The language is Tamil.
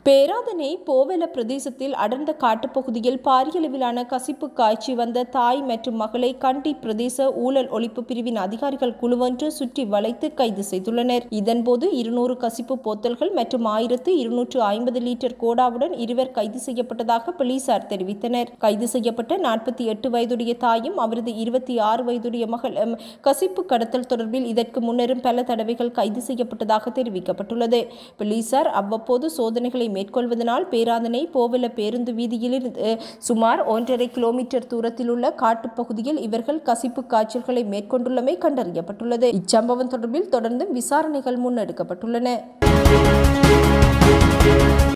பேராதனை போவெல பிரதேசத்தில் அடர்ந்த காட்டுப்பகுதியில் பாரியளவிலான கசிப்பு காய்ச்சி வந்த தாய் மற்றும் மகளை கண்டி பிரதேச ஊழல் ஒழிப்பு பிரிவின் அதிகாரிகள் குழுவொன்று சுற்றி வளைத்து கைது செய்துள்ளனர் இதன்போது இருநூறு கசிப்பு போத்தல்கள் மற்றும் ஆயிரத்து இருநூற்று ஐம்பது லிட்டர் கோடாவுடன் இருவர் கைது செய்யப்பட்டதாக போலீசார் தெரிவித்தனர் கைது செய்யப்பட்ட நாற்பத்தி எட்டு வயதுடைய தாயும் அவரது இருபத்தி ஆறு வயதுடைய மகளும் கசிப்பு கடத்தல் தொடர்பில் இதற்கு முன்னரும் பல தடவைகள் கைது செய்யப்பட்டதாக தெரிவிக்கப்பட்டுள்ளது போலீசார் அவ்வப்போது சோதனைகளை மேற்கொள்வதனால் பேராதனை போவல பேருந்து வீதியிலிருந்து சுமார் ஒன்றரை கிலோமீட்டர் தூரத்தில் உள்ள காட்டுப்பகுதியில் இவர்கள் கசிப்பு காய்ச்சல்களை மேற்கொண்டுள்ளமை கண்டறியப்பட்டுள்ளது இச்சம்பவம் தொடர்பில் தொடர்ந்து விசாரணைகள் முன்னெடுக்கப்பட்டுள்ளன